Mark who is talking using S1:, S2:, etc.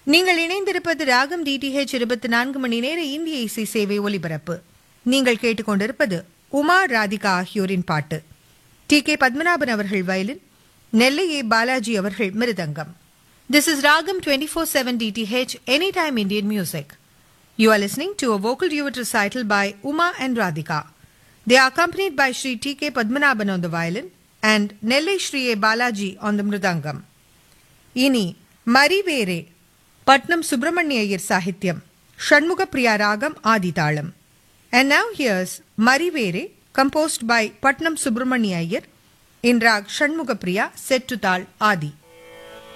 S1: நீங்கள் இணைந்திருப்பது ராகம் டிடிஹெச் இருபத்தி நான்கு மணி நேர இந்திய இசை சேவை ஒலிபரப்பு நீங்கள் கேட்டுக்கொண்டிருப்பது உமா ராதிகா ஆகியோரின் பாட்டு டி கே பத்மநாபன் அவர்கள் வயலின் நெல்லை ஏ பாலாஜி அவர்கள் mridangam this is ragam twenty four seven DTH any time Indian music You are listening to a vocal duet recital by Uma and Radhika. They are accompanied by Sri T.K. Padmanabhan on the violin and Nellai Sri A. Balaji on the mridangam. இனி மரிவேரே பட்னம் சுப்பிரமணிய ஐயர் சாகித்யம் ஷண்முக பிரியா ராகம் ஆதிதாளம் And now here's மரிவேரே composed by Patnam Subramaniya Iyer in rag Shanmuga Priya set to தாள் ஆதி